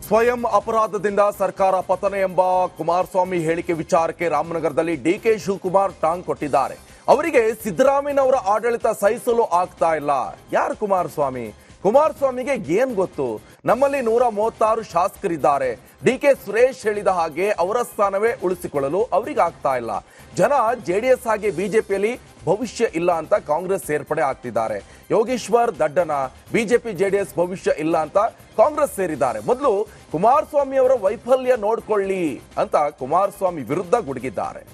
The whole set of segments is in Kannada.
ಸ್ವಯಂ ಅಪರಾಧದಿಂದ ಸರ್ಕಾರ ಪತನ ಎಂಬ ಕುಮಾರಸ್ವಾಮಿ ಹೇಳಿಕೆ ವಿಚಾರಕ್ಕೆ ರಾಮನಗರದಲ್ಲಿ ಡಿಕೆ ಶಿವಕುಮಾರ್ ಟಾಂಗ್ ಕೊಟ್ಟಿದ್ದಾರೆ ಅವರಿಗೆ ಸಿದ್ದರಾಮಯ್ಯನವರ ಆಡಳಿತ ಸಹಿಸಲು ಆಗ್ತಾ ಇಲ್ಲ ಯಾರು ಕುಮಾರಸ್ವಾಮಿ ಕುಮಾರಸ್ವಾಮಿಗೆ ಏನ್ ಗೊತ್ತು ನಮ್ಮಲ್ಲಿ ನೂರ ಮೂವತ್ತಾರು ಶಾಸಕರಿದ್ದಾರೆ ಡಿ ಕೆ ಸುರೇಶ್ ಹೇಳಿದ ಹಾಗೆ ಅವರ ಸ್ಥಾನವೇ ಉಳಿಸಿಕೊಳ್ಳಲು ಅವರಿಗೆ ಆಗ್ತಾ ಇಲ್ಲ ಜನ ಜೆಡಿಎಸ್ ಹಾಗೆ ಬಿಜೆಪಿಯಲ್ಲಿ ಭವಿಷ್ಯ ಇಲ್ಲ ಅಂತ ಕಾಂಗ್ರೆಸ್ ಸೇರ್ಪಡೆ ಆಗ್ತಿದ್ದಾರೆ ಯೋಗೇಶ್ವರ್ ದಡ್ಡನ ಬಿಜೆಪಿ ಜೆಡಿಎಸ್ ಭವಿಷ್ಯ ಇಲ್ಲ ಅಂತ ಕಾಂಗ್ರೆಸ್ ಸೇರಿದ್ದಾರೆ ಮೊದಲು ಕುಮಾರಸ್ವಾಮಿ ಅವರ ವೈಫಲ್ಯ ನೋಡ್ಕೊಳ್ಳಿ ಅಂತ ಕುಮಾರಸ್ವಾಮಿ ವಿರುದ್ಧ ಗುಡುಗಿದ್ದಾರೆ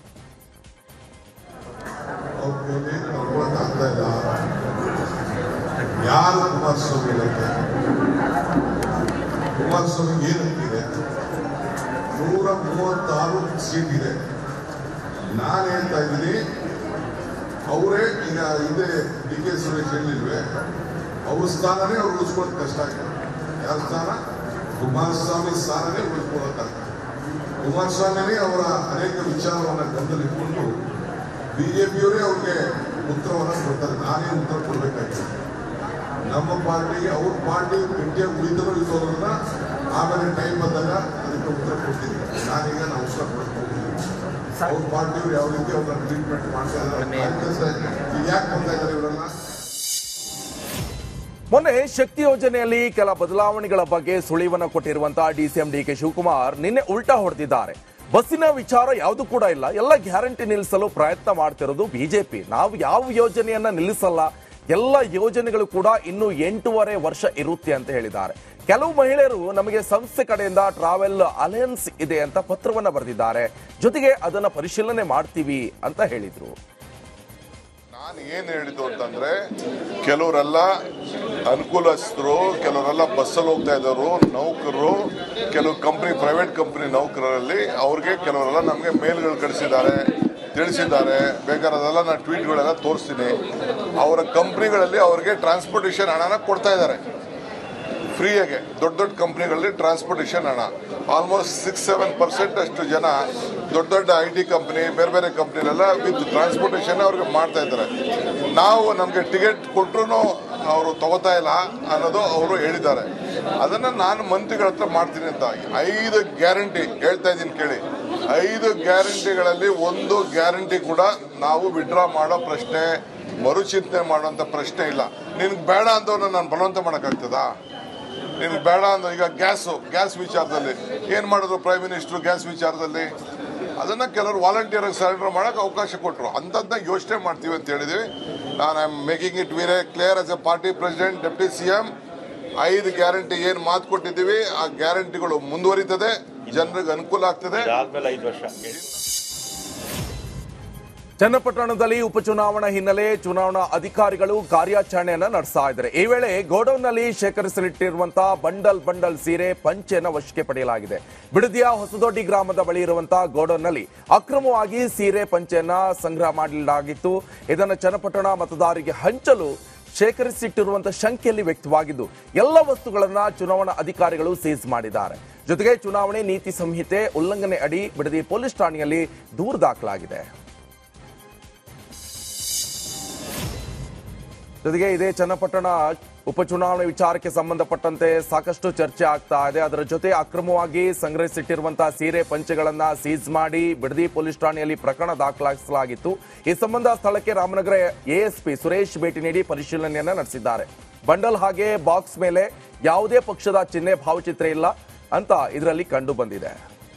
ಅವ್ರ ಕೈಲಿ ನಡ್ಕೊಳಕ್ ಆಗ್ತಾ ಇಲ್ಲ ಯಾರು ಕುಮಾರಸ್ವಾಮಿ ಇಲಾಖೆ ಕುಮಾರಸ್ವಾಮಿ ಏನಂತಿದೆ ನೂರ ಮೂವತ್ತಾರು ಸೀಟ್ ಇದೆ ನಾನು ಹೇಳ್ತಾ ಇದ್ದೀನಿ ಅವರೇ ಈಗ ಹಿಂದೆ ಡಿ ಕೆ ಸುರೇಶ್ ಹೇಳಿಲ್ವೇ ಅವ್ರ ಸ್ಥಾನನೇ ಅವ್ರು ಉಳಿಸ್ಕೊಳ್ಳೋದು ಕಷ್ಟ ಆಗಿದೆ ಯಾರ ಸ್ಥಾನ ಕುಮಾರಸ್ವಾಮಿ ಸ್ಥಾನನೇ ಉಳಿಸ್ಕೊಳ್ಳೋಕ್ಕಾಗ ಕುಮಾರಸ್ವಾಮಿನೇ ಅವರ ಅನೇಕ ವಿಚಾರವನ್ನು ಗಮನದಲ್ಲಿಟ್ಕೊಂಡು ಬಿಜೆಪಿಯವರೇ ಅವ್ರಿಗೆ ಉತ್ತರವನ್ನು ಕೊಡ್ತಾರೆ ನಾನೇ ಉತ್ತರ ಕೊಡಬೇಕಾಗಿದೆ ನಮ್ಮ ಪಾರ್ಟಿ ಅವ್ರ ಪಾರ್ಟಿ ಗಟ್ಟಿಯಾಗಿ ಉಳಿದರೂ ಇರೋದ್ರನ್ನ ಆಮೇಲೆ ಟೈಮ್ ಬಂದಾಗ ಅದಕ್ಕೆ ಉತ್ತರ ಕೊಡ್ತೀನಿ ನಾನೀಗ ನಾವು ಉತ್ತರ ಕೊಡ್ತೀನಿ ಅವ್ರ ಪಾರ್ಟಿಯವ್ರು ಯಾವ ರೀತಿ ಅವ್ರನ್ನ ಟ್ರೀಟ್ಮೆಂಟ್ ಮಾಡ್ತಾ ಇದ್ದಾರೆ ಯಾಕೆ ಬರ್ತಾ ಇದ್ದಾರೆ ಇವರೆಲ್ಲ ಮೊನ್ನೆ ಶಕ್ತಿ ಯೋಜನೆಯಲ್ಲಿ ಕೆಲ ಬದಲಾವಣೆಗಳ ಬಗ್ಗೆ ಸುಳಿವನ್ನ ಕೊಟ್ಟಿರುವಂತಹ ಡಿಸಿಎಂ ಡಿ ಕೆ ಶಿವಕುಮಾರ್ ನಿನ್ನೆ ಉಲ್ಟಾ ಹೊಡೆದಿದ್ದಾರೆ ಬಸ್ಸಿನ ವಿಚಾರ ಯಾವುದು ಕೂಡ ಇಲ್ಲ ಎಲ್ಲ ಗ್ಯಾರಂಟಿ ನಿಲ್ಲಿಸಲು ಪ್ರಯತ್ನ ಮಾಡ್ತಿರೋದು ಬಿಜೆಪಿ ನಾವು ಯಾವ ಯೋಜನೆಯನ್ನ ನಿಲ್ಲಿಸಲ್ಲ ಎಲ್ಲ ಯೋಜನೆಗಳು ಕೂಡ ಇನ್ನು ಎಂಟೂವರೆ ವರ್ಷ ಇರುತ್ತೆ ಅಂತ ಹೇಳಿದ್ದಾರೆ ಕೆಲವು ಮಹಿಳೆಯರು ನಮಗೆ ಸಂಸ್ಥೆ ಕಡೆಯಿಂದ ಟ್ರಾವೆಲ್ ಅಲಯನ್ಸ್ ಇದೆ ಅಂತ ಪತ್ರವನ್ನ ಬರೆದಿದ್ದಾರೆ ಜೊತೆಗೆ ಅದನ್ನ ಪರಿಶೀಲನೆ ಮಾಡ್ತೀವಿ ಅಂತ ಹೇಳಿದ್ರು ನಾನು ಏನು ಹೇಳಿದ್ದು ಅಂತಂದ್ರೆ ಕೆಲವರೆಲ್ಲ ಅನುಕೂಲಸ್ಥರು ಕೆಲವರೆಲ್ಲ ಬಸ್ಸಲ್ಲಿ ಹೋಗ್ತಾ ಇದ್ದವರು ನೌಕರರು ಕೆಲವು ಕಂಪ್ನಿ ಪ್ರೈವೇಟ್ ಕಂಪ್ನಿ ನೌಕರರಲ್ಲಿ ಅವ್ರಿಗೆ ಕೆಲವರೆಲ್ಲ ನಮಗೆ ಮೇಲ್ಗಳು ಕಳಿಸಿದ್ದಾರೆ ತಿಳಿಸಿದ್ದಾರೆ ಬೇಕಾದ್ರೆ ಅದೆಲ್ಲ ನಾನು ಟ್ವೀಟ್ಗಳೆಲ್ಲ ತೋರಿಸ್ತೀನಿ ಅವರ ಕಂಪ್ನಿಗಳಲ್ಲಿ ಅವ್ರಿಗೆ ಟ್ರಾನ್ಸ್ಪೋರ್ಟೇಷನ್ ಹಣನ ಕೊಡ್ತಾ ಇದ್ದಾರೆ ಫ್ರೀಯಾಗೆ ದೊಡ್ಡ ದೊಡ್ಡ ಕಂಪ್ನಿಗಳಲ್ಲಿ ಟ್ರಾನ್ಸ್ಪೋರ್ಟೇಷನ್ ಹಣ ಆಲ್ಮೋಸ್ಟ್ ಸಿಕ್ಸ್ ಸೆವೆನ್ ಪರ್ಸೆಂಟ್ ಅಷ್ಟು ಜನ ದೊಡ್ಡ ದೊಡ್ಡ ಐ ಟಿ ಕಂಪ್ನಿ ಬೇರೆ ಬೇರೆ ಕಂಪ್ನಿಲೆಲ್ಲ ವಿತ್ ಟ್ರಾನ್ಸ್ಪೋರ್ಟೇಷನ್ ಅವ್ರಿಗೆ ಮಾಡ್ತಾ ಇದ್ದಾರೆ ನಾವು ನಮಗೆ ಟಿಕೆಟ್ ಕೊಟ್ಟರು ಅವರು ತಗೋತಾ ಇಲ್ಲ ಅನ್ನೋದು ಅವರು ಹೇಳಿದ್ದಾರೆ ಅದನ್ನು ನಾನು ಮಂತ್ರಿಗಳ ಹತ್ರ ಮಾಡ್ತೀನಿ ಅಂತ ಐದು ಗ್ಯಾರಂಟಿ ಹೇಳ್ತಾ ಇದ್ದೀನಿ ಕೇಳಿ ಐದು ಗ್ಯಾರಂಟಿಗಳಲ್ಲಿ ಒಂದು ಗ್ಯಾರಂಟಿ ಕೂಡ ನಾವು ವಿಡ್ರಾ ಮಾಡೋ ಪ್ರಶ್ನೆ ಮರುಚಿಂತನೆ ಮಾಡುವಂಥ ಪ್ರಶ್ನೆ ಇಲ್ಲ ನಿನ್ಗೆ ಬೇಡ ಅಂತವ್ರನ್ನ ನಾನು ಬಲವಂತ ಮಾಡೋಕ್ಕಾಗ್ತದಾ ನಿಮ್ಗೆ ಬೇಡ ಅಂದ್ರೆ ಈಗ ಗ್ಯಾಸು ಗ್ಯಾಸ್ ವಿಚಾರದಲ್ಲಿ ಏನು ಮಾಡಿದ್ರು ಪ್ರೈಮ್ ಮಿನಿಸ್ಟರ್ ಗ್ಯಾಸ್ ವಿಚಾರದಲ್ಲಿ ಅದನ್ನ ಕೆಲವರು ವಾಲಂಟಿಯರ್ ಸರೆಂಡರ್ ಮಾಡಕ್ಕೆ ಅವಕಾಶ ಕೊಟ್ಟರು ಅಂಥದ್ದನ್ನ ಯೋಚನೆ ಮಾಡ್ತೀವಿ ಅಂತ ಹೇಳಿದೀವಿ ನಾನು I am making it very clear as a party president deputy C M ಐದು ಗ್ಯಾರಂಟಿ ಏನು ಮಾತು ಕೊಟ್ಟಿದ್ದೀವಿ ಆ ಗ್ಯಾರಂಟಿಗಳು ಮುಂದುವರಿತದೆ ಜನರಿಗೆ ಅನುಕೂಲ ಆಗ್ತದೆ ಆದ್ಮೇಲೆ ಐದು ವರ್ಷ ಚನ್ನಪಟ್ಟಣದಲ್ಲಿ ಉಪಚುನಾವಣಾ ಹಿನ್ನೆಲೆ ಚುನಾವಣಾ ಅಧಿಕಾರಿಗಳು ಕಾರ್ಯಾಚರಣೆಯನ್ನ ನಡೆಸ್ತಾ ಇದ್ದಾರೆ ಈ ವೇಳೆ ಗೋಡೌನ್ನಲ್ಲಿ ಶೇಖರಿಸಲಿಟ್ಟಿರುವಂತಹ ಬಂಡಲ್ ಬಂಡಲ್ ಸೀರೆ ಪಂಚೆಯನ್ನು ವಶಕ್ಕೆ ಪಡೆಯಲಾಗಿದೆ ಬಿಡದಿಯ ಹೊಸದೊಡ್ಡಿ ಗ್ರಾಮದ ಬಳಿ ಇರುವಂತಹ ಗೋಡೌನ್ನಲ್ಲಿ ಅಕ್ರಮವಾಗಿ ಸೀರೆ ಪಂಚೆಯನ್ನ ಸಂಗ್ರಹ ಮಾಡಲಾಗಿತ್ತು ಇದನ್ನು ಚನ್ನಪಟ್ಟಣ ಮತದಾರರಿಗೆ ಹಂಚಲು ಶೇಖರಿಸಿಟ್ಟಿರುವಂತಹ ಶಂಕೆಯಲ್ಲಿ ವ್ಯಕ್ತವಾಗಿದ್ದು ಎಲ್ಲ ವಸ್ತುಗಳನ್ನ ಚುನಾವಣಾ ಅಧಿಕಾರಿಗಳು ಸೀಸ್ ಮಾಡಿದ್ದಾರೆ ಜೊತೆಗೆ ಚುನಾವಣೆ ನೀತಿ ಸಂಹಿತೆ ಉಲ್ಲಂಘನೆ ಅಡಿ ಬಿಡದಿ ಪೊಲೀಸ್ ಠಾಣೆಯಲ್ಲಿ ದೂರು ದಾಖಲಾಗಿದೆ ಜೊತೆಗೆ ಇದೇ ಚನ್ನಪಟ್ಟಣ ಉಪಚುನಾವಣೆ ವಿಚಾರಕ್ಕೆ ಸಂಬಂಧಪಟ್ಟಂತೆ ಸಾಕಷ್ಟು ಚರ್ಚೆ ಆಗ್ತಾ ಇದೆ ಅದರ ಜೊತೆ ಅಕ್ರಮವಾಗಿ ಸಂಗ್ರಹಿಸಿಟ್ಟಿರುವಂತಹ ಸೀರೆ ಪಂಚೆಗಳನ್ನ ಸೀಸ್ ಮಾಡಿ ಬಿಡದಿ ಪೊಲೀಸ್ ಠಾಣೆಯಲ್ಲಿ ಪ್ರಕರಣ ದಾಖಲಿಸಲಾಗಿತ್ತು ಈ ಸಂಬಂಧ ಸ್ಥಳಕ್ಕೆ ರಾಮನಗರ ಎಎಸ್ಪಿ ಸುರೇಶ್ ಭೇಟಿ ನೀಡಿ ಪರಿಶೀಲನೆಯನ್ನ ನಡೆಸಿದ್ದಾರೆ ಬಂಡಲ್ ಹಾಗೆ ಬಾಕ್ಸ್ ಮೇಲೆ ಯಾವುದೇ ಪಕ್ಷದ ಚಿಹ್ನೆ ಭಾವಚಿತ್ರ ಇಲ್ಲ ಅಂತ ಇದರಲ್ಲಿ ಕಂಡು ಬಂದಿದೆ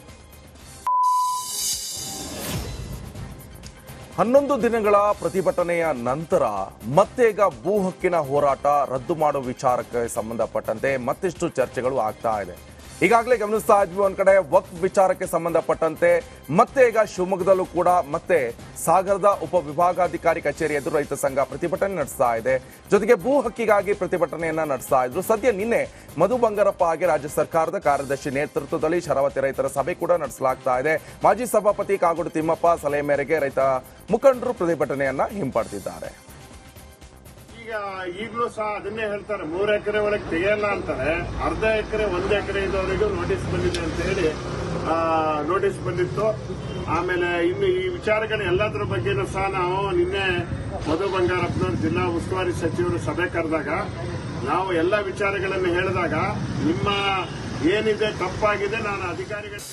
ಹನ್ನೊಂದು ದಿನಗಳ ಪ್ರತಿಭಟನೆಯ ನಂತರ ಮತ್ತೆ ಈಗ ಭೂ ಹಕ್ಕಿನ ಹೋರಾಟ ರದ್ದು ಮಾಡುವ ವಿಚಾರಕ್ಕೆ ಸಂಬಂಧಪಟ್ಟಂತೆ ಮತ್ತಿಷ್ಟು ಚರ್ಚೆಗಳು ಆಗ್ತಾ ಇದೆ ಈಗಾಗಲೇ ಗಮನಿಸ್ತಾ ಇದ್ವಿ ಒಂದ್ ಕಡೆ ವಕ್ಫ್ ವಿಚಾರಕ್ಕೆ ಸಂಬಂಧಪಟ್ಟಂತೆ ಮತ್ತೆ ಈಗ ಶಿವಮೊಗ್ಗದಲ್ಲೂ ಕೂಡ ಮತ್ತೆ ಸಾಗರದ ಉಪವಿಭಾಗಾಧಿಕಾರಿ ಕಚೇರಿ ಎದುರು ರೈತ ಸಂಘ ಪ್ರತಿಭಟನೆ ನಡೆಸ್ತಾ ಇದೆ ಜೊತೆಗೆ ಭೂ ಹಕ್ಕಿಗಾಗಿ ಪ್ರತಿಭಟನೆಯನ್ನ ನಡೆಸ್ತಾ ಇದ್ರು ಸದ್ಯ ನಿನ್ನೆ ಮಧು ಬಂಗಾರಪ್ಪ ಹಾಗೆ ರಾಜ್ಯ ಸರ್ಕಾರದ ಕಾರ್ಯದರ್ಶಿ ನೇತೃತ್ವದಲ್ಲಿ ಶರಾವತಿ ರೈತರ ಸಭೆ ಕೂಡ ನಡೆಸಲಾಗ್ತಾ ಇದೆ ಮಾಜಿ ಸಭಾಪತಿ ಕಾಗೋಡು ತಿಮ್ಮಪ್ಪ ಸಲಹೆ ಮೇರೆಗೆ ರೈತ ಮುಖಂಡರು ಪ್ರತಿಭಟನೆಯನ್ನ ಹಿಂಪಡೆದಿದ್ದಾರೆ ಈಗ ಈಗಲೂ ಸಹ ಅದನ್ನೇ ಹೇಳ್ತಾರೆ ಮೂರು ಎಕರೆ ಒಳಗೆ ತೆಗೆಯಲ್ಲ ಅಂತಾರೆ ಅರ್ಧ ಎಕರೆ ಒಂದು ಎಕರೆ ಇದ್ದವರೆಗೂ ನೋಟಿಸ್ ಬಂದಿದೆ ಅಂತ ಹೇಳಿ ನೋಟಿಸ್ ಬಂದಿತ್ತು ಆಮೇಲೆ ಇನ್ನು ಈ ವಿಚಾರಗಳು ಎಲ್ಲದರ ಬಗ್ಗೆನೂ ಸಹ ನಾವು ನಿನ್ನೆ ಮಧು ಬಂಗಾರಪ್ಪನವರು ಜಿಲ್ಲಾ ಉಸ್ತುವಾರಿ ಸಚಿವರು ಸಭೆ ಕರೆದಾಗ ನಾವು ಎಲ್ಲ ವಿಚಾರಗಳನ್ನು ಹೇಳಿದಾಗ ನಿಮ್ಮ ಏನಿದೆ ತಪ್ಪಾಗಿದೆ ನಾನು ಅಧಿಕಾರಿಗಳ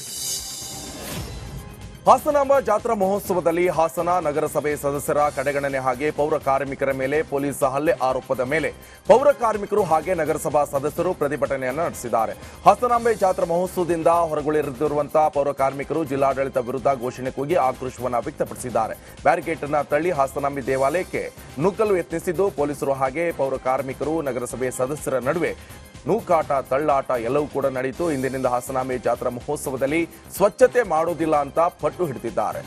ಹಾಸನಾಂಬ ಜಾತ್ರಾ ಮಹೋತ್ಸವದಲ್ಲಿ ಹಾಸನ ನಗರಸಭೆ ಸದಸ್ಯರ ಕಡೆಗಣನೆ ಹಾಗೆ ಪೌರ ಕಾರ್ಮಿಕರ ಮೇಲೆ ಪೊಲೀಸ್ ಹಲ್ಲೆ ಆರೋಪದ ಮೇಲೆ ಪೌರ ಕಾರ್ಮಿಕರು ಹಾಗೆ ನಗರಸಭಾ ಸದಸ್ಯರು ಪ್ರತಿಭಟನೆಯನ್ನು ನಡೆಸಿದ್ದಾರೆ ಹಾಸನಾಂಬೆ ಜಾತ್ರಾ ಮಹೋತ್ಸವದಿಂದ ಹೊರಗುಳಿದಿರುವಂತಹ ಪೌರ ಕಾರ್ಮಿಕರು ಜಿಲ್ಲಾಡಳಿತ ವಿರುದ್ಧ ಘೋಷಣೆ ಕೂಗಿ ಆಕ್ರೋಶವನ್ನು ವ್ಯಕ್ತಪಡಿಸಿದ್ದಾರೆ ಬ್ಯಾರಿಕೇಡ್ ಅನ್ನ ತಳ್ಳಿ ಹಾಸನಾಂಬಿ ದೇವಾಲಯಕ್ಕೆ ನುಗ್ಗಲು ಯತ್ನಿಸಿದ್ದು ಪೊಲೀಸರು ಹಾಗೆ ಪೌರ ಕಾರ್ಮಿಕರು ನಗರಸಭೆ ಸದಸ್ಯರ ನಡುವೆ ನೂಕಾಟ ತಳ್ಳಾಟ ಎಲ್ಲವೂ ಕೂಡ ನಡೆಯಿತು ಇಂದಿನಿಂದ ಹಾಸನಾಂಬೆ ಜಾತ್ರಾ ಮಹೋತ್ಸವದಲ್ಲಿ ಸ್ವಚ್ಛತೆ ಮಾಡೋದಿಲ್ಲ ಅಂತ ಪಟ್ಟು ಹಿಡಿದಿದ್ದಾರೆ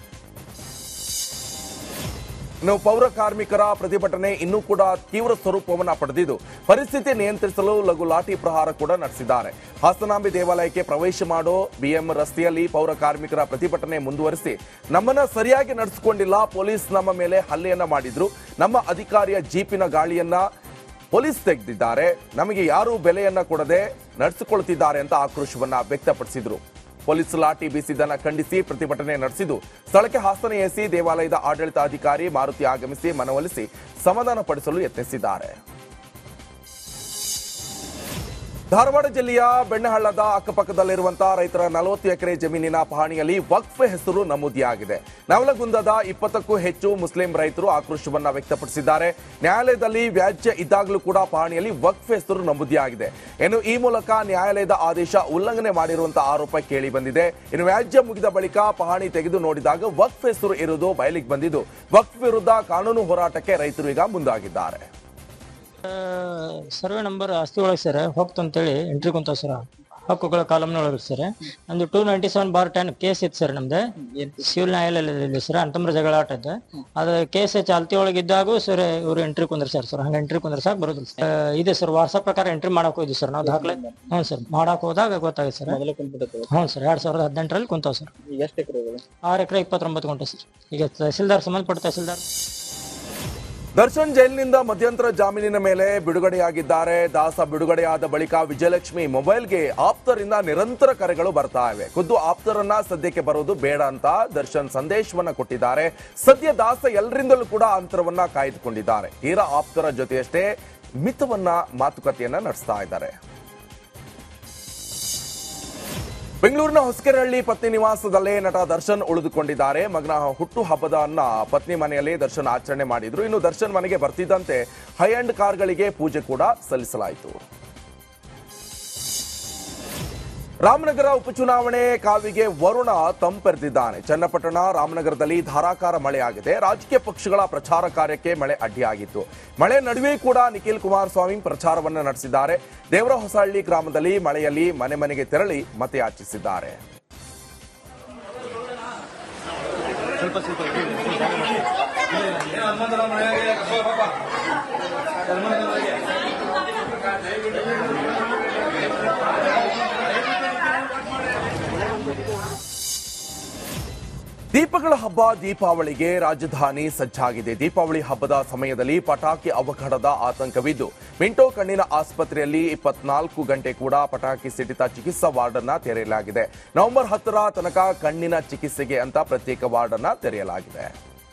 ಇನ್ನು ಪೌರ ಕಾರ್ಮಿಕರ ಪ್ರತಿಭಟನೆ ಇನ್ನೂ ಕೂಡ ತೀವ್ರ ಸ್ವರೂಪವನ್ನು ಪಡೆದಿದ್ದು ಪರಿಸ್ಥಿತಿ ನಿಯಂತ್ರಿಸಲು ಲಘು ಲಾಠಿ ಪ್ರಹಾರ ಕೂಡ ನಡೆಸಿದ್ದಾರೆ ಹಾಸನಾಂಬಿ ದೇವಾಲಯಕ್ಕೆ ಪ್ರವೇಶ ಮಾಡೋ ಬಿಎಂ ರಸ್ತೆಯಲ್ಲಿ ಪೌರ ಕಾರ್ಮಿಕರ ಪ್ರತಿಭಟನೆ ಮುಂದುವರಿಸಿ ನಮ್ಮನ್ನ ಸರಿಯಾಗಿ ನಡೆಸಿಕೊಂಡಿಲ್ಲ ಪೊಲೀಸ್ ನಮ್ಮ ಮೇಲೆ ಹಲ್ಲೆಯನ್ನ ಮಾಡಿದ್ರು ನಮ್ಮ ಅಧಿಕಾರಿಯ ಜೀಪಿನ ಗಾಳಿಯನ್ನ ಪೊಲೀಸ್ ತೆಗೆದಿದ್ದಾರೆ ನಮಗೆ ಯಾರೂ ಬೆಲೆಯನ್ನ ಕೊಡದೆ ನಡೆಸಿಕೊಳ್ತಿದ್ದಾರೆ ಅಂತ ಆಕ್ರೋಶವನ್ನ ವ್ಯಕ್ತಪಡಿಸಿದ್ರು ಪೊಲೀಸ್ ಲಾಠಿ ಬೀಸಿದ್ದನ್ನ ಖಂಡಿಸಿ ಪ್ರತಿಭಟನೆ ನಡೆಸಿದ್ದು ಸ್ಥಳಕ್ಕೆ ಹಾಸನ ಎಸಿ ದೇವಾಲಯದ ಆಡಳಿತಾಧಿಕಾರಿ ಮಾರುತಿ ಆಗಮಿಸಿ ಮನವೊಲಿಸಿ ಸಮಾಧಾನ ಪಡಿಸಲು ಯತ್ನಿಸಿದ್ದಾರೆ ಧಾರವಾಡ ಜಿಲ್ಲೆಯ ಬೆಣ್ಣಹಳ್ಳದ ಅಕ್ಕಪಕ್ಕದಲ್ಲಿರುವಂತಹ ರೈತರ ನಲವತ್ತು ಎಕರೆ ಜಮೀನಿನ ಪಹಣಿಯಲ್ಲಿ ವಕ್ಫ್ ಹೆಸರು ನಮೂದಿಯಾಗಿದೆ ನವಲಗುಂದದ ಇಪ್ಪತ್ತಕ್ಕೂ ಹೆಚ್ಚು ಮುಸ್ಲಿಂ ರೈತರು ಆಕ್ರೋಶವನ್ನ ವ್ಯಕ್ತಪಡಿಸಿದ್ದಾರೆ ನ್ಯಾಯಾಲಯದಲ್ಲಿ ವ್ಯಾಜ್ಯ ಇದ್ದಾಗಲೂ ಕೂಡ ಪಹಣಿಯಲ್ಲಿ ವಕ್ಫ್ ಹೆಸರು ನಮೂದಿಯಾಗಿದೆ ಇನ್ನು ಈ ಮೂಲಕ ನ್ಯಾಯಾಲಯದ ಆದೇಶ ಉಲ್ಲಂಘನೆ ಮಾಡಿರುವಂತಹ ಆರೋಪ ಕೇಳಿ ಬಂದಿದೆ ಇನ್ನು ವ್ಯಾಜ್ಯ ಮುಗಿದ ಬಳಿಕ ಪಹಣಿ ತೆಗೆದು ನೋಡಿದಾಗ ವಕ್ಫ್ ಹೆಸರು ಇರುವುದು ಬಯಲಿಗೆ ಬಂದಿದ್ದು ವಕ್ಫ್ ವಿರುದ್ಧ ಕಾನೂನು ಹೋರಾಟಕ್ಕೆ ರೈತರು ಈಗ ಮುಂದಾಗಿದ್ದಾರೆ ಸರ್ವೆ ನಂಬರ್ ಆಸ್ತಿ ಒಳಗೆ ಸರ್ ಹೋಗ್ತು ಅಂತೇಳಿ ಎಂಟ್ರಿ ಕುಂತ ಸರ್ ಹಕ್ಕುಗಳ ಕಾಲಮ್ನ ಒಳಗೆ ಸರ್ ನಮ್ದು two ninety seven bar ten case ಇತ್ತು ಸರ್ ನಮ್ದು ಸಿವಿಲ್ ನ್ಯಾಯಾಲಯದಲ್ಲಿ ಸರ್ ಅಂತಮ್ರ ಜಗಳಾಟ ಇತ್ತು ಅದು ಕೇಸ್ ಚಾಲ್ತಿ ಒಳಗೆ ಇದ್ದಾಗೂ ಸರ್ ಇವ್ರು ಎಂಟ್ರಿ ಕುಂದ್ರ ಸರ್ ಸರ್ ಹಂಗೆ ಎಂಟ್ರಿ ಕುಂದ್ರ ಸಾಕು ಬರೋದಿಲ್ಲ ಸರ್ ಇದೆ ಸರ್ ವಾಟ್ಸಪ್ ಪ್ರಕಾರ ಎಂಟ್ರಿ ಮಾಡಕ್ ಹೋಗಿದ್ವಿ ಸರ್ ನಾವು ದಾಖಲೆ ಹ್ಞೂ ಸರ್ ಮಾಡಕ್ ಹೋದಾಗ ಗೊತ್ತಾಗಿದೆ ಸರ್ ಹ್ಞೂ ಸರ್ ಎರಡ್ ಸಾವಿರದ ಹದಿನೆಂಟರಲ್ಲಿ ಕುಂತಾವ್ ಸರ್ ಎಷ್ಟು ಎಕರೆ ಆರು ಎಕರೆ ಇಪ್ಪತ್ತೊಂಬತ್ತು ಗಂಟೆ ಸರ್ ಈಗ ತಹಸೀಲ್ದಾರ್ ಸಂಬಂಧಪಟ್ಟ ತಹಸೀಲ್ದಾರ್ ದರ್ಶನ್ ಜೈಲಿನಿಂದ ಮಧ್ಯಂತರ ಜಾಮೀನಿನ ಮೇಲೆ ಬಿಡುಗಡೆಯಾಗಿದ್ದಾರೆ ದಾಸ ಬಿಡುಗಡೆಯಾದ ಬಳಿಕ ವಿಜಯಲಕ್ಷ್ಮಿ ಮೊಬೈಲ್ಗೆ ಆಪ್ತರಿಂದ ನಿರಂತರ ಕರೆಗಳು ಬರ್ತಾ ಇವೆ ಖುದ್ದು ಆಪ್ತರನ್ನ ಸದ್ಯಕ್ಕೆ ಬರೋದು ಬೇಡ ಅಂತ ದರ್ಶನ್ ಸಂದೇಶವನ್ನ ಕೊಟ್ಟಿದ್ದಾರೆ ಸದ್ಯ ದಾಸ ಎಲ್ಲರಿಂದಲೂ ಕೂಡ ಅಂತರವನ್ನ ಕಾಯ್ದುಕೊಂಡಿದ್ದಾರೆ ತೀರಾ ಆಪ್ತರ ಜೊತೆಯಷ್ಟೇ ಮಿತವನ್ನ ಮಾತುಕತೆಯನ್ನ ನಡೆಸ್ತಾ ಇದ್ದಾರೆ ಬೆಂಗಳೂರಿನ ಹೊಸಕೆರಹಳ್ಳಿ ಪತ್ನಿ ನಿವಾಸದಲ್ಲೇ ನಟ ದರ್ಶನ್ ಉಳಿದುಕೊಂಡಿದ್ದಾರೆ ಮಗನ ಹುಟ್ಟು ಹಬ್ಬದನ್ನ ಪತ್ನಿ ಮನೆಯಲ್ಲಿ ದರ್ಶನ್ ಆಚರಣೆ ಮಾಡಿದ್ರು ಇನ್ನು ದರ್ಶನ್ ಮನೆಗೆ ಬರ್ತಿದ್ದಂತೆ ಹೈ ಅಂಡ್ ಕಾರ್ಗಳಿಗೆ ಪೂಜೆ ಕೂಡ ಸಲ್ಲಿಸಲಾಯಿತು ರಾಮನಗರ ಉಪಚುನಾವಣೆ ಕಾವಿಗೆ ವರುಣ ತಂಪೆರೆದಿದ್ದಾನೆ ಚನ್ನಪಟ್ಟಣ ರಾಮನಗರದಲ್ಲಿ ಧಾರಾಕಾರ ಮಳೆಯಾಗಿದೆ ರಾಜಕೀಯ ಪಕ್ಷಗಳ ಪ್ರಚಾರ ಕಾರ್ಯಕ್ಕೆ ಮಳೆ ಅಡ್ಡಿಯಾಗಿತ್ತು ಮಳೆ ನಡುವೆ ಕೂಡ ನಿಖಿಲ್ ಕುಮಾರಸ್ವಾಮಿ ಪ್ರಚಾರವನ್ನು ನಡೆಸಿದ್ದಾರೆ ದೇವರ ಹೊಸಹಳ್ಳಿ ಗ್ರಾಮದಲ್ಲಿ ಮಳೆಯಲ್ಲಿ ಮನೆ ಮನೆಗೆ ತೆರಳಿ ಮತಯಾಚಿಸಿದ್ದಾರೆ ದೀಪಗಳ ಹಬ್ಬ ದೀಪಾವಳಿಗೆ ರಾಜಧಾನಿ ಸಜ್ಜಾಗಿದೆ ದೀಪಾವಳಿ ಹಬ್ಬದ ಸಮಯದಲ್ಲಿ ಪಟಾಕಿ ಅವಘಡದ ಆತಂಕವಿದ್ದು ಮಿಂಟೋ ಕಣ್ಣಿನ ಆಸ್ಪತ್ರೆಯಲ್ಲಿ ಇಪ್ಪತ್ನಾಲ್ಕು ಗಂಟೆ ಕೂಡ ಪಟಾಕಿ ಸಿಡಿತ ಚಿಕಿತ್ಸಾ ವಾರ್ಡ್ ಅನ್ನ ತೆರೆಯಲಾಗಿದೆ ನವೆಂಬರ್ ಹತ್ತರ ತನಕ ಕಣ್ಣಿನ ಚಿಕಿತ್ಸೆಗೆ ಅಂತ ಪ್ರತ್ಯೇಕ ವಾರ್ಡ್ ಅನ್ನ ತೆರೆಯಲಾಗಿದೆ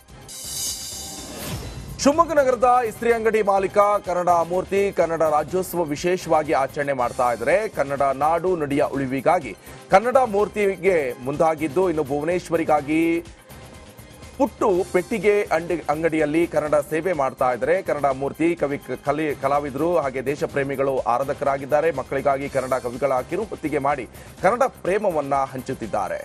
ಶಿವಮೊಗ್ಗ ನಗರದ ಇಸ್ತ್ರಿ ಅಂಗಡಿ ಮಾಲೀಕ ಕನ್ನಡ ಮೂರ್ತಿ ಕನ್ನಡ ರಾಜ್ಯೋತ್ಸವ ವಿಶೇಷವಾಗಿ ಆಚರಣೆ ಮಾಡ್ತಾ ಇದ್ದಾರೆ ಕನ್ನಡ ನಾಡು ನುಡಿಯ ಉಳಿವಿಗಾಗಿ ಕನ್ನಡ ಮೂರ್ತಿಗೆ ಮುಂದಾಗಿದ್ದು ಇನ್ನು ಭುವನೇಶ್ವರಿಗಾಗಿ ಪುಟ್ಟು ಪೆಟ್ಟಿಗೆ ಅಂಡಿ ಅಂಗಡಿಯಲ್ಲಿ ಕನ್ನಡ ಸೇವೆ ಮಾಡ್ತಾ ಇದ್ದಾರೆ ಕನ್ನಡ ಮೂರ್ತಿ ಕವಿ ಕಲಿ ಕಲಾವಿದರು ಹಾಗೆ ದೇಶ ಪ್ರೇಮಿಗಳು ಆರಾಧಕರಾಗಿದ್ದಾರೆ ಮಕ್ಕಳಿಗಾಗಿ ಕನ್ನಡ ಕವಿಗಳ ಕಿರುಹೊತ್ತಿಗೆ ಮಾಡಿ ಕನ್ನಡ ಪ್ರೇಮವನ್ನ ಹಂಚುತ್ತಿದ್ದಾರೆ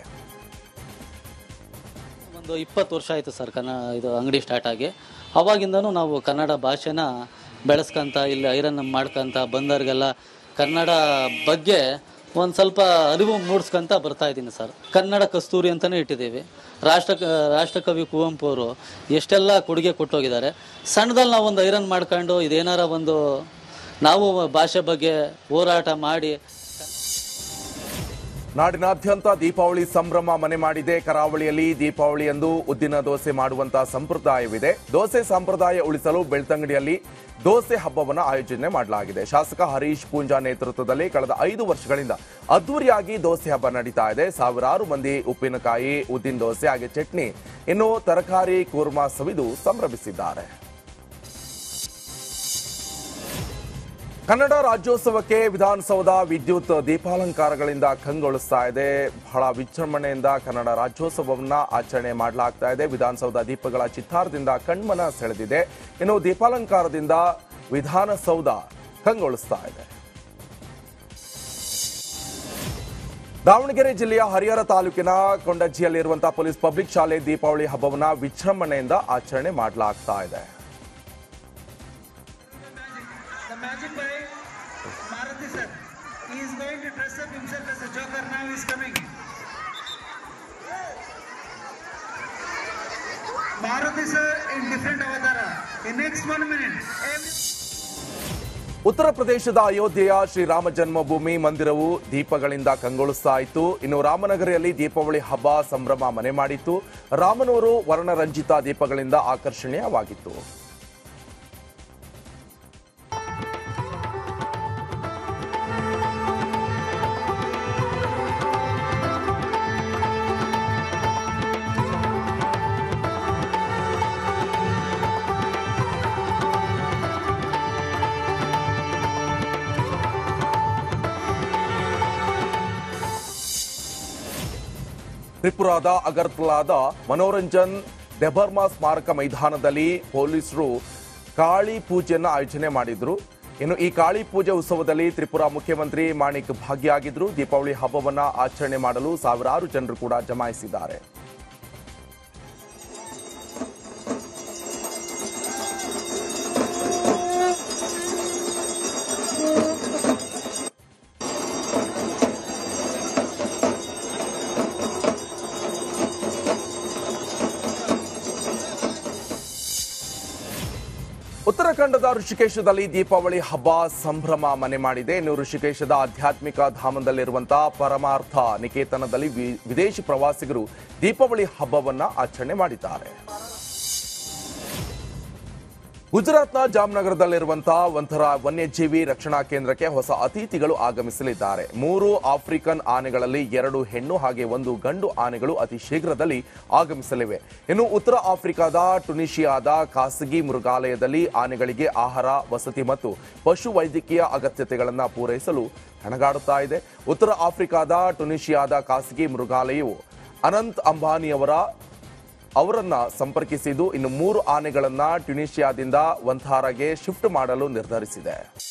ಒಂದು ಇಪ್ಪತ್ತು ವರ್ಷ ಆಯಿತು ಸರ್ ಕನ್ನ ಇದು ಅಂಗಡಿ ಸ್ಟಾರ್ಟ್ ಆಗಿ ಅವಾಗಿಂದನೂ ನಾವು ಕನ್ನಡ ಭಾಷೆನ ಬೆಳೆಸ್ಕೊಂತ ಇಲ್ಲಿ ಐರನ್ ಮಾಡ್ಕೊಂತ ಬಂದವ್ರಿಗೆಲ್ಲ ಕನ್ನಡ ಬಗ್ಗೆ ಒಂದು ಸ್ವಲ್ಪ ಅರಿವು ಮೂಡಿಸ್ಕೊಂತ ಬರ್ತಾ ಇದ್ದೀನಿ ಸರ್ ಕನ್ನಡ ಕಸ್ತೂರಿ ಅಂತಲೇ ಇಟ್ಟಿದ್ದೀವಿ ರಾಷ್ಟ್ರ ರಾಷ್ಟ್ರಕವಿ ಕುವೆಂಪು ಅವರು ಎಷ್ಟೆಲ್ಲ ಕೊಡುಗೆ ಕೊಟ್ಟೋಗಿದ್ದಾರೆ ಸಣ್ಣದಲ್ಲಿ ನಾವು ಒಂದು ಐರನ್ ಮಾಡ್ಕೊಂಡು ಇದೇನಾರ ಒಂದು ನಾವು ಭಾಷೆ ಬಗ್ಗೆ ಹೋರಾಟ ಮಾಡಿ ನಾಡಿನಾದ್ಯಂತ ದೀಪಾವಳಿ ಸಂಭ್ರಮ ಮನೆ ಮಾಡಿದೆ ಕರಾವಳಿಯಲ್ಲಿ ದೀಪಾವಳಿಯಂದು ಉದ್ದಿನ ದೋಸೆ ಮಾಡುವಂತಹ ಸಂಪ್ರದಾಯವಿದೆ ದೋಸೆ ಸಂಪ್ರದಾಯ ಉಳಿಸಲು ಬೆಳ್ತಂಗಡಿಯಲ್ಲಿ ದೋಸೆ ಹಬ್ಬವನ್ನು ಆಯೋಜನೆ ಮಾಡಲಾಗಿದೆ ಶಾಸಕ ಹರೀಶ್ ಪೂಂಜಾ ನೇತೃತ್ವದಲ್ಲಿ ಕಳೆದ ಐದು ವರ್ಷಗಳಿಂದ ಅದ್ದೂರಿಯಾಗಿ ದೋಸೆ ಹಬ್ಬ ನಡೀತಾ ಇದೆ ಸಾವಿರಾರು ಮಂದಿ ಉಪ್ಪಿನಕಾಯಿ ಉದ್ದಿನ ದೋಸೆ ಹಾಗೆ ಚಟ್ನಿ ಇನ್ನು ತರಕಾರಿ ಕೂರ್ಮಾ ಸವಿದು ಸಂಭ್ರಮಿಸಿದ್ದಾರೆ ಕನ್ನಡ ರಾಜ್ಯೋತ್ಸವಕ್ಕೆ ವಿಧಾನಸೌಧ ವಿದ್ಯುತ್ ದೀಪಾಲಂಕಾರಗಳಿಂದ ಕಂಗೊಳಿಸ್ತಾ ಇದೆ ಬಹಳ ವಿಜೃಂಭಣೆಯಿಂದ ಕನ್ನಡ ರಾಜ್ಯೋತ್ಸವವನ್ನ ಆಚರಣೆ ಮಾಡಲಾಗ್ತಾ ಇದೆ ವಿಧಾನಸೌಧ ದೀಪಗಳ ಚಿತ್ತಾರದಿಂದ ಕಣ್ಮನ ಸೆಳೆದಿದೆ ಇನ್ನು ದೀಪಾಲಂಕಾರದಿಂದ ವಿಧಾನಸೌಧ ಕಂಗೊಳಿಸ್ತಾ ಇದೆ ದಾವಣಗೆರೆ ಜಿಲ್ಲೆಯ ಹರಿಹರ ತಾಲೂಕಿನ ಕೊಂಡಜ್ಜಿಯಲ್ಲಿರುವಂತಹ ಪೊಲೀಸ್ ಪಬ್ಲಿಕ್ ಶಾಲೆ ದೀಪಾವಳಿ ಹಬ್ಬವನ್ನ ವಿಜೃಂಭಣೆಯಿಂದ ಆಚರಣೆ ಮಾಡಲಾಗ್ತಾ ಇದೆ The magic by Maruti sir. He is going to dress up himself as a joker now. He is coming. Maruti sir in different avatara. In next one minute. Every- ಉತ್ತರ ಪ್ರದೇಶದ ಅಯೋಧ್ಯೆಯ ಶ್ರೀರಾಮ ಜನ್ಮಭೂಮಿ ಮಂದಿರವು ದೀಪಗಳಿಂದ ಕಂಗೊಳಿಸ್ತಾ ಇತ್ತು ಇನ್ನು ರಾಮನಗರಿಯಲ್ಲಿ ದೀಪಾವಳಿ ಹಬ್ಬ ಸಂಭ್ರಮ ಮನೆ ಮಾಡಿತ್ತು ರಾಮನೂರು ವರ್ಣರಂಜಿತ ದೀಪಗಳಿಂದ ಆಕರ್ಷಣೀಯವಾಗಿತ್ತು ತ್ರಿಪುರಾದ ಅಗರ್ತಲಾದ ಮನೋರಂಜನ್ ದೆಬರ್ಮಾ ಸ್ಮಾರಕ ಮೈದಾನದಲ್ಲಿ ಪೊಲೀಸರು ಕಾಳಿ ಪೂಜೆಯನ್ನ ಆಯೋಜನೆ ಮಾಡಿದ್ರು ಇನ್ನು ಈ ಕಾಳಿ ಪೂಜೆ ಉತ್ಸವದಲ್ಲಿ ತ್ರಿಪುರಾ ಮುಖ್ಯಮಂತ್ರಿ ಮಾಣಿಕ್ ಭಾಗಿಯಾಗಿದ್ರು ದೀಪಾವಳಿ ಹಬ್ಬವನ್ನ ಆಚರಣೆ ಮಾಡಲು ಸಾವಿರಾರು ಜನರು ಕೂಡ ಜಮಾಯಿಸಿದ್ದಾರೆ ಉತ್ತರಾಖಂಡದ ಋಷಿಕೇಶದಲ್ಲಿ ದೀಪಾವಳಿ ಹಬ್ಬ ಸಂಭ್ರಮ ಮನೆ ಮಾಡಿದೆ ಇನ್ನು ಋಷಿಕೇಶದ ಆಧ್ಯಾತ್ಮಿಕ ಧಾಮದಲ್ಲಿರುವಂತಹ ಪರಮಾರ್ಥ ನಿಕೇತನದಲ್ಲಿ ವಿ- ವಿದೇಶಿ ಪ್ರವಾಸಿಗರು ದೀಪಾವಳಿ ಹಬ್ಬವನ್ನ ಆಚರಣೆ ಮಾಡಿದ್ದಾರೆ ಗುಜರಾತ್ನ ಜಾಮ್ನಗರದಲ್ಲಿರುವಂತಹ ಒಂಥರ ವನ್ಯಜೀವಿ ರಕ್ಷಣಾ ಕೇಂದ್ರಕ್ಕೆ ಹೊಸ ಅತಿಥಿಗಳು ಆಗಮಿಸಲಿದ್ದಾರೆ ಮೂರು ಆಫ್ರಿಕನ್ ಆನೆಗಳಲ್ಲಿ ಎರಡು ಹೆಣ್ಣು ಹಾಗೆ ಒಂದು ಗಂಡು ಆನೆಗಳು ಅತಿ ಶೀಘ್ರದಲ್ಲಿ ಆಗಮಿಸಲಿವೆ ಇನ್ನು ಉತ್ತರ ಆಫ್ರಿಕಾದ ಟುನಿಷಿಯಾದ ಖಾಸಗಿ ಮೃಗಾಲಯದಲ್ಲಿ ಆನೆಗಳಿಗೆ ಆಹಾರ ವಸತಿ ಮತ್ತು ಪಶು ವೈದ್ಯಕೀಯ ಅಗತ್ಯತೆಗಳನ್ನು ಪೂರೈಸಲು ಹೆಣಗಾಡುತ್ತಾ ಇದೆ ಉತ್ತರ ಆಫ್ರಿಕಾದ ಟುನಿಷಿಯಾದ ಖಾಸಗಿ ಮೃಗಾಲಯವು ಅನಂತ್ ಅಂಬಾನಿಯವರ ಅವರನ್ನ ಸಂಪರ್ಕಿಸಿದ್ದು ಇನ್ನು ಮೂರು ಆನೆಗಳನ್ನ ಟ್ಯುನಿಷಿಯಾದಿಂದ ವಂಥಾರಾಗೆ ಶಿಫ್ಟ್ ಮಾಡಲು ನಿರ್ಧರಿಸಿದೆ